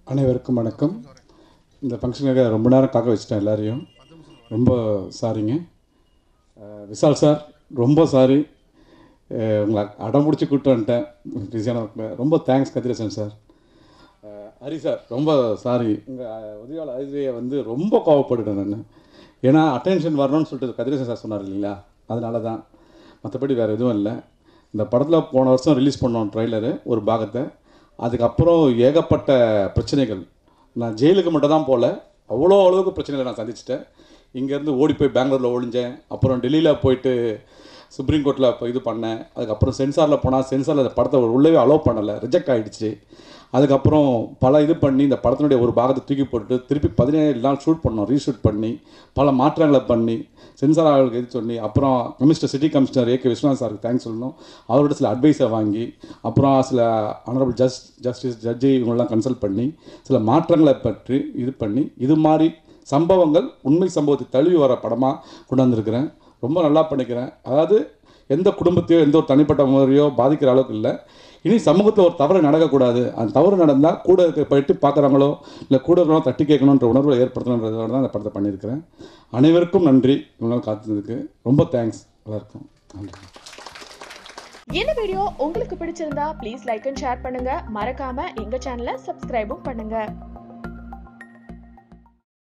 அனைவருக்கும் வணக்கம் இந்த ஃபங்க்ஷனுக்காக ரொம்ப நேரம் காக்க வச்சிட்டேன் எல்லாரையும் ரொம்ப சாரிங்க அஹ் விஷால் சார் ரொம்ப சாரி உங்களை அடம் பிடிச்சி கூப்பிட்டு வந்துட்டேன் பிஸியான ஒர்க்கில் ரொம்ப தேங்க்ஸ் கதிரேசன் சார் அஹ் ஹரி சார் ரொம்ப சாரி உங்கள் உதவியாளர் ஹரியை வந்து ரொம்ப கோவப்பட்டுட்டேன் நான் ஏன்னா அட்டென்ஷன் வரணும்னு சொல்லிட்டு கதிரேசன் சார் சொன்னார் இல்லைங்களா அதனால தான் மற்றபடி வேறு எதுவும் இல்லை இந்த படத்தில் போன வருஷம் ரிலீஸ் பண்ணோம் ட்ரைலரு ஒரு பாகத்தை அதுக்கப்புறம் ஏகப்பட்ட பிரச்சனைகள் நான் ஜெயிலுக்கு மட்டும் தான் போகல அவ்வளோ அளவுக்கு பிரச்சனைகளை நான் சந்திச்சிட்டேன் இங்கேருந்து ஓடி போய் பெங்களூரில் ஒழிஞ்சேன் அப்புறம் டெல்லியில் போயிட்டு சுப்ரீம் கோர்ட்டில் இப்போ இது பண்ணேன் அதுக்கப்புறம் சென்சாரில் போனால் சென்சாரில் அந்த படத்தை உள்ளவே அலோவ் பண்ணலை ரிஜெக்ட் ஆகிடுச்சு அதுக்கப்புறம் பல இது பண்ணி இந்த படத்தினுடைய ஒரு பாகத்தை தூக்கி போட்டு திருப்பி பதினேழு நாள் ஷூட் பண்ணோம் ரீஷூட் பண்ணி பல மாற்றங்களை பண்ணி சென்சார் அவர்களுக்கு இது சொல்லி அப்புறம் commissioner city commissioner A K Viswanath சாருக்கு தேங்க்ஸ் சொல்லணும் அவரோட சில அட்வைஸை வாங்கி அப்புறம் சில ஆனரபிள் ஜஸ்ட் ஜஸ்டிஸ் ஜட்ஜி இவங்கெல்லாம் கன்சல்ட் பண்ணி சில மாற்றங்களை பற்றி இது பண்ணி இது மாதிரி சம்பவங்கள் உண்மை சம்பவத்தை தழுவி வர படமாக கொண்டு வந்திருக்கிறேன் ரொம்ப நல்லா பண்ணிக்கிறேன் அதாவது எந்த குடும்பத்தையோ எந்த ஒரு தனிப்பட்ட முறையோ பாதிக்கிற அளவுக்கு இல்லை இனி சமூகத்தில் ஒரு தவறு நடக்கக்கூடாது அந்த தவறு நடந்தால் கூட இருக்க போயிட்டு பார்க்குறாங்களோ இல்லை கூட இருக்கிறவங்களோ தட்டி கேட்கணுன்ற உணர்வை ஏற்படுத்தணுன்றதோட தான் இந்த படத்தை பண்ணியிருக்கிறேன் அனைவருக்கும் நன்றி இவ்வளோ காத்துனதுக்கு ரொம்ப தேங்க்ஸ் எல்லாருக்கும் நன்றி இந்த வீடியோ உங்களுக்கு பிடிச்சிருந்தா ப்ளீஸ் லைக் அண்ட் ஷேர் பண்ணுங்க மறக்காம எங்க சேனலை சப்ஸ்கிரைபும் பண்ணுங்க